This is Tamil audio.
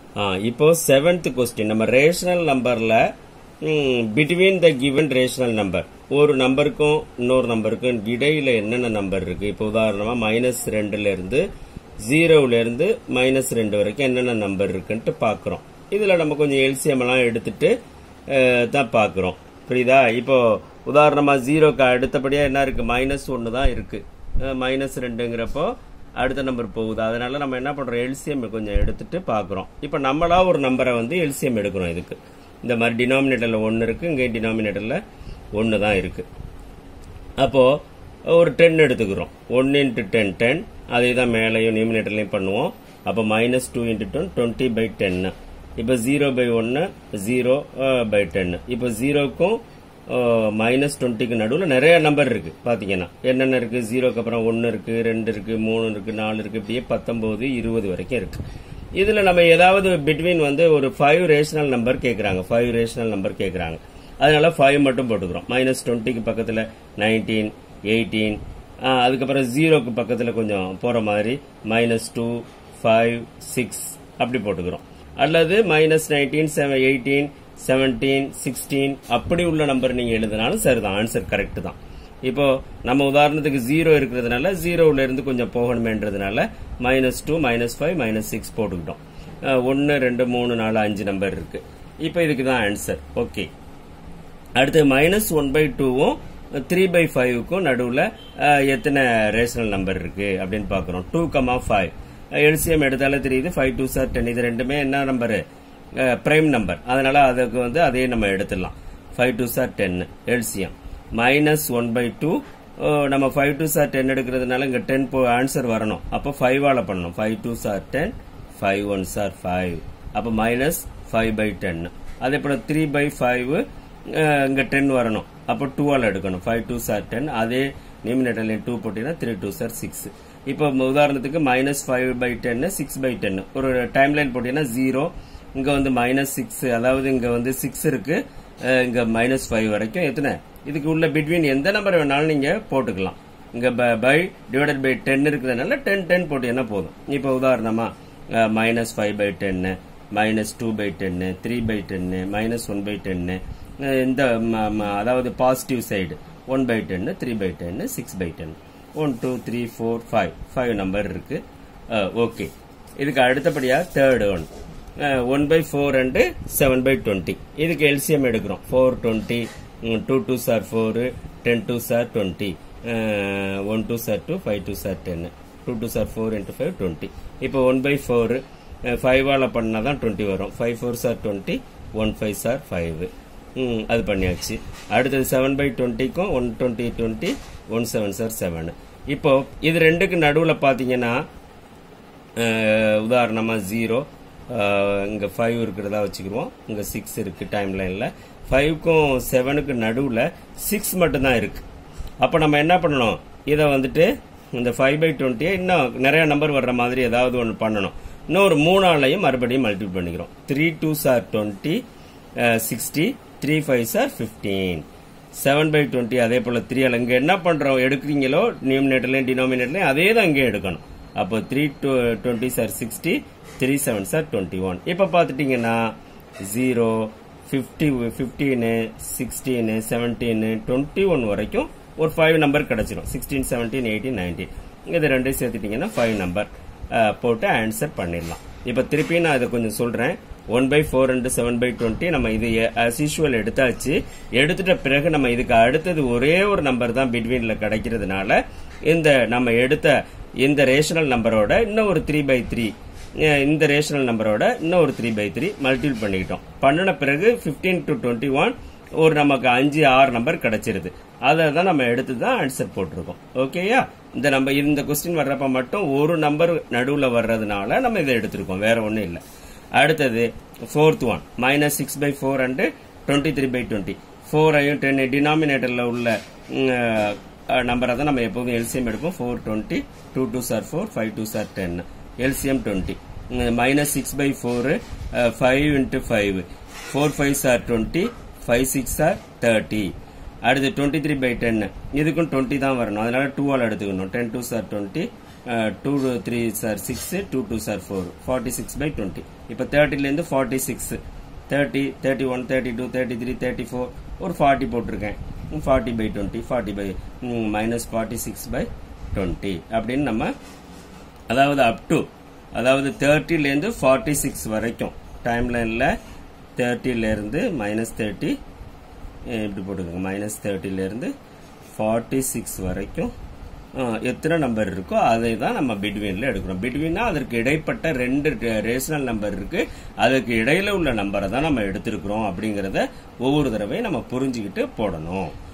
ஆ, இப்போ செவன்த் கொஸ்டின் நம்ம ரேஷனல் நம்பர்ல between the given rational number ஒரு நம்பருக்கும் இன்னொரு நம்பருக்கும் இடையில என்னென்ன நம்பர் இருக்கு இப்போ உதாரணமா மைனஸ் ரெண்டுல இருந்து ஜீரோல இருந்து மைனஸ் ரெண்டு வரைக்கும் என்னென்ன நம்பர் இருக்குன்ட்டு பாக்குறோம் இதுல நம்ம கொஞ்சம் எல்சிஎம் எல்லாம் எடுத்துட்டு அஹ், தான் பாக்குறோம் புரியுதா இப்போ உதாரணமா ஜீரோக்கு அடுத்தபடியா என்ன இருக்கு மைனஸ் ஒன்னு தான் இருக்கு மைனஸ் ரெண்டுங்கிறப்போ அடுத்த நம்பர் போகுது அதனால நம்ம என்ன பண்றோம் எல்சிஎம் கொஞ்சம் எடுத்துட்டு பாக்குறோம் இப்போ நம்மளா ஒரு நம்பரை வந்து எல்சிஎம் எடுக்கிறோம் இதுக்கு இந்த மாதிரி டினாமினேட்டர்ல ஒன்னு இருக்கு இங்கே டினாமினேட்டர்ல ஒன்னு தான் இருக்கு அப்போ ஒரு டென் எடுத்துக்கிறோம் ஒன் இன்ட்டு டென் டென் அதே தான் மேலேயும் நியூமினேட்டர்லையும் பண்ணுவோம் அப்போ minus two into ten twenty by டென்னு இப்போ ஜீரோ பை ஒன்று ஜீரோ பை டென்னு இப்போ ஜீரோக்கும் மைனஸ் டுவெண்ட்டிக்கு நடுவில் நிறைய நம்பர் இருக்கு பார்த்தீங்கன்னா என்னென்ன இருக்கு ஜீரோக்கு அப்புறம் ஒன்று இருக்கு ரெண்டு இருக்கு மூணு இருக்கு நாலு இருக்கு இப்படியே பத்தொன்பது இருபது வரைக்கும் இருக்கு இதுல நம்ம ஏதாவது பிட்வீன் வந்து ஒரு ஃபைவ் ரேஷனல் நம்பர் கேட்குறாங்க ஃபைவ் ரேஷனல் நம்பர் கேட்குறாங்க அதனால ஃபைவ் மட்டும் போட்டுக்கிறோம் மைனஸ் டுவெண்ட்டிக்கு பக்கத்தில் நைன்டீன் எயிட்டீன் அதுக்கப்புறம் ஜீரோக்கு பக்கத்தில் கொஞ்சம் போகிற மாதிரி மைனஸ் டூ ஃபைவ் சிக்ஸ் அப்படி போட்டுக்கிறோம் அல்லது minus nineteen seven eighteen seventeen sixteen அப்படி உள்ள நம்பர் நீங்க எழுதினாலும் சரிதான் ஆன்சர் கரெக்ட் தான் இப்போ நம்ம உதாரணத்துக்கு ஜீரோ இருக்கிறதுனால ஜீரோல இருந்து கொஞ்சம் போகணுமேன்றதுனால minus two minus five minus six போட்டுக்கிட்டோம் ஒன்று ரெண்டு மூணு நாலு அஞ்சு நம்பர் இருக்கு இப்போ இதுக்கு தான் ஆன்சர் ஓகே அடுத்து மைனஸ் ஒன் பை டூவும் த்ரீ பை ஃபைவுக்கும் நடுவில் எத்தனை ரேஷனல் நம்பர் இருக்கு அப்படின்னு பார்க்குறோம் டூ கமா ஃபைவ் எல்சிஎம் எடுத்தாலே தெரியுது ஃபைவ் டூ சார் டென் இது ரெண்டுமே என்ன நம்பரு பிரைம் நம்பர் அதனால அதுக்கு வந்து அதே நம்ம எடுத்துடலாம் five two are ten LCM minus one by two நம்ம ஃபைவ் டூ சார் டென் எடுக்கிறதுனால இங்கே டென் போ ஆன்சர் வரணும் அப்போ ஃபைவால பண்ணணும் five two are ten five one are five அப்போ மைனஸ் ஃபைவ் பை டென் அதே போல் த்ரீ பை ஃபைவ் இங்கே டென் வரணும் அப்போ டூவால் எடுக்கணும் ஃபைவ் டூ சார் டென் அதே நியூமினேட்டர்லையும் டூ போட்டீங்கன்னா த்ரீ டூ சார் சிக்ஸ் இப்போ உதாரணத்துக்கு minus five by ten six by ten ஒரு டைம் லைன் போட்டீங்கன்னா ஜீரோ இங்க வந்து மைனஸ் சிக்ஸ் அதாவது இங்க வந்து சிக்ஸ் இருக்கு அஹ் இங்க மைனஸ் ஃபைவ் வரைக்கும் எத்தனை இதுக்கு உள்ள பிட்வீன் எந்த நம்பர் வேணாலும் நீங்க போட்டுக்கலாம் இங்க பை டிவைடட் பை டென் இருக்கிறதுனால டென் டென் போட்டீங்கன்னா போதும் இப்போ உதாரணமா மைனஸ் ஃபைவ் பை டென்னு மைனஸ் டூ பை டென்னு த்ரீ பை டென்னு மைனஸ் ஒன் பை டென்னு இந்த ம- ம- அதாவது பாசிட்டிவ் சைடு ஒன் பை டென்னு த்ரீ பை டென்னு six by ten one two three four five five number இருக்கு ஓகே இதுக்கு அடுத்தபடியா third one one by four and seven by twenty இதுக்கு எல்சிஎம் எடுக்கிறோம் four twenty two two are four ten two are twenty one two are two five two are ten two two are four into five twenty இப்போ ஒன் பை ஃபோரு ஃபைவால பண்ணால் தான் டுவெண்ட்டி வரும் five four are twenty one five are five ம், அது பண்ணியாச்சு அடுத்தது செவன் பை டுவெண்ட்டிக்கும் one twenty twenty one seven are seven இப்போ இது ரெண்டுக்கு நடுவில் பார்த்தீங்கன்னா அஹ், உதாரணமா ஜீரோ இங்க ஃபைவ் இருக்கிறதா வச்சுக்கிருவோம் இங்க சிக்ஸ் இருக்கு டைம் லைன்ல ஃபைவ்க்கும் செவனுக்கு நடுவில் சிக்ஸ் மட்டும்தான் இருக்கு அப்போ நம்ம என்ன பண்ணணும் இதை வந்துட்டு இந்த ஃபைவ் பை டுவெண்ட்டியை இன்னும் நிறைய நம்பர் வர்ற மாதிரி ஏதாவது ஒன்று பண்ணணும் இன்னொரு மூணாலையும் மறுபடியும் மல்டிபிள் பண்ணிக்கிறோம் three two are twenty sixty three five are fifteen seven by twenty அதே போல த்ரீ இங்க என்ன பண்றோம் எடுக்கிறீங்களோ நியூமினேட்டர்லையும் டினாமினேட்டர்லையும் அதே தான் இங்கே எடுக்கணும் அப்போ three two twenty are sixty three seven are twenty one இப்போ பார்த்துட்டீங்கன்னா ஜீரோ ஃபிஃப்டி ஃபிஃப்டீனு சிக்ஸ்டீனு செவன்டீனு டுவெண்ட்டி ஒன் வரைக்கும் ஒரு ஃபைவ் நம்பர் கிடைச்சிரும் சிக்ஸ்டீன் செவன்டீன் எயிட்டீன் நைன்டீன் இது ரெண்டையும் சேர்த்துட்டீங்கன்னா ஃபைவ் நம்பர் போட்டு ஆன்சர் பண்ணிடலாம் இப்போ திருப்பி நான் இதை கொஞ்சம் சொல்றேன் one by four and seven by twenty நம்ம இது as usual எடுத்தாச்சு எடுத்துட்ட பிறகு நம்ம இதுக்கு அடுத்தது ஒரே ஒரு நம்பர் தான் பிட்வீன்ல கிடைக்கிறதுனால இந்த நம்ம எடுத்த இந்த ரேஷனல் நம்பரோட இன்னும் ஒரு த்ரீ பை த்ரீ இந்த ரேஷனல் நம்பரோட இன்னும் ஒரு த்ரீ பை த்ரீ மல்டிபிள் பண்ணிக்கிட்டோம் பண்ணின பிறகு 15 டு டுவெண்ட்டி ஒன் ஒரு நமக்கு அஞ்சு ஆறு நம்பர் கிடைச்சிருது அதை தான் நம்ம எடுத்து தான் ஆன்சர் போட்டிருக்கோம் ஓகேயா இந்த நம்ம இந்த கொஸ்டின் வர்றப்ப மட்டும் ஒரு நம்பர் நடுவில் வர்றதுனால நம்ம இதை எடுத்திருக்கோம் வேற ஒன்றும் இல்லை அடுத்தது fourth one minus six by four and twenty three by twenty ஃபோரையும் டென் டினாமினேட்டரில் உள்ள நம்பரை தான் நம்ம எப்போதும் எல்சிஎம் எடுப்போம் four twenty two two are four five two are ten LCM twenty minus six by four five into five four five are twenty five six are thirty அடுத்து டுவெண்ட்டி த்ரீ பை டென் இதுக்கும் டுவெண்ட்டி தான் வரணும் அதனால டூவால் எடுத்துக்கணும் ten two are twenty two three sir six two two are four forty six by twenty இப்போ தேர்ட்டிலேருந்து forty six thirty thirty one thirty two thirty three thirty four ஒரு ஃபார்ட்டி போட்டிருக்கேன் forty by twenty forty by minus forty six by twenty அப்படின்னு நம்ம அதாவது அப் டு அதாவது தேர்ட்டிலேருந்து ஃபார்ட்டி சிக்ஸ் வரைக்கும் டைம் லைனில் தேர்ட்டிலேருந்து மைனஸ் தேர்ட்டி இப்படி போட்டுக்கோங்க மைனஸ் தேர்ட்டிலேருந்து ஃபார்ட்டி சிக்ஸ் வரைக்கும் அஹ், எத்தனை நம்பர் இருக்கோ அதை தான் நம்ம பிட்வீனில் எடுக்கிறோம் பிட்வீன்னா அதற்கு இடைப்பட்ட ரெண்டு ரேஷனல் நம்பர் இருக்கு அதுக்கு இடையில உள்ள நம்பரை தான் நம்ம எடுத்திருக்கிறோம் அப்படிங்கிறத ஒவ்வொரு தடவையும் நம்ம புரிஞ்சுக்கிட்டு போடணும்